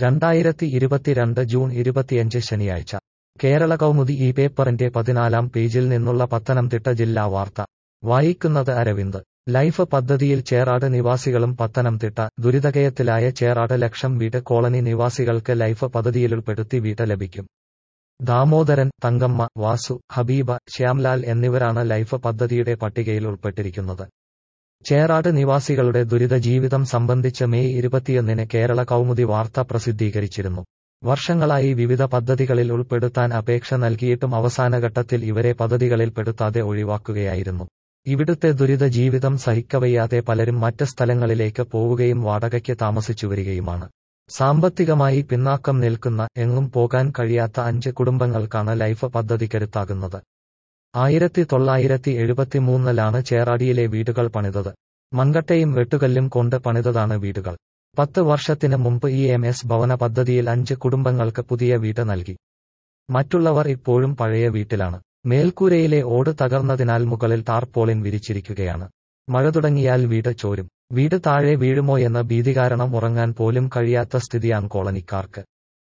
രണ്ടായിരത്തി ഇരുപത്തിരണ്ട് ജൂൺ ഇരുപത്തിയഞ്ച് ശനിയാഴ്ച കേരള കൗമുദി ഈ പേപ്പറിന്റെ പതിനാലാം പേജിൽ നിന്നുള്ള പത്തനംതിട്ട ജില്ലാ വാർത്ത വായിക്കുന്നത് അരവിന്ദ് ലൈഫ് പദ്ധതിയിൽ ചേറാട് നിവാസികളും പത്തനംതിട്ട ദുരിതകയത്തിലായ ചേറാട് ലക്ഷം വീട് കോളനി നിവാസികൾക്ക് ലൈഫ് പദ്ധതിയിലുൾപ്പെടുത്തി വീട് ലഭിക്കും ദാമോദരൻ തങ്കമ്മ വാസു ഹബീബ ശ്യാംലാൽ എന്നിവരാണ് ലൈഫ് പദ്ധതിയുടെ പട്ടികയിൽ ഉൾപ്പെട്ടിരിക്കുന്നത് ചേറാട് നിവാസികളുടെ ദുരിത ജീവിതം സംബന്ധിച്ച് മെയ് ഇരുപത്തിയൊന്നിന് കേരള കൗമുദി വാർത്ത പ്രസിദ്ധീകരിച്ചിരുന്നു വർഷങ്ങളായി വിവിധ പദ്ധതികളിൽ ഉൾപ്പെടുത്താൻ അപേക്ഷ നൽകിയിട്ടും അവസാനഘട്ടത്തിൽ ഇവരെ പദ്ധതികളിൽ പെടുത്താതെ ഒഴിവാക്കുകയായിരുന്നു ഇവിടുത്തെ ദുരിത ജീവിതം സഹിക്കവയ്യാതെ പലരും മറ്റ് സ്ഥലങ്ങളിലേക്ക് പോവുകയും വാടകയ്ക്ക് താമസിച്ചു വരികയുമാണ് സാമ്പത്തികമായി പിന്നാക്കം നിൽക്കുന്ന എങ്ങും പോകാൻ കഴിയാത്ത അഞ്ച് കുടുംബങ്ങൾക്കാണ് ലൈഫ് പദ്ധതി കരുത്താകുന്നത് ആയിരത്തി തൊള്ളായിരത്തി എഴുപത്തിമൂന്നിലാണ് ചേറാടിയിലെ വീടുകൾ പണിതത് മൺകട്ടയും വെട്ടുകല്ലും കൊണ്ട് പണിതതാണ് വീടുകൾ പത്ത് വർഷത്തിന് മുമ്പ് ഇ എം എസ് ഭവന പദ്ധതിയിൽ അഞ്ച് കുടുംബങ്ങൾക്ക് പുതിയ വീട് നൽകി മറ്റുള്ളവർ ഇപ്പോഴും പഴയ വീട്ടിലാണ് മേൽക്കൂരയിലെ ഓട് തകർന്നതിനാൽ മുകളിൽ ടാർപോളിൻ വിരിച്ചിരിക്കുകയാണ് മഴ തുടങ്ങിയാൽ വീട് ചോരും വീട് താഴെ വീഴുമോ എന്ന ഭീതി കാരണം ഉറങ്ങാൻ പോലും കഴിയാത്ത സ്ഥിതിയാണ് കോളനിക്കാർക്ക്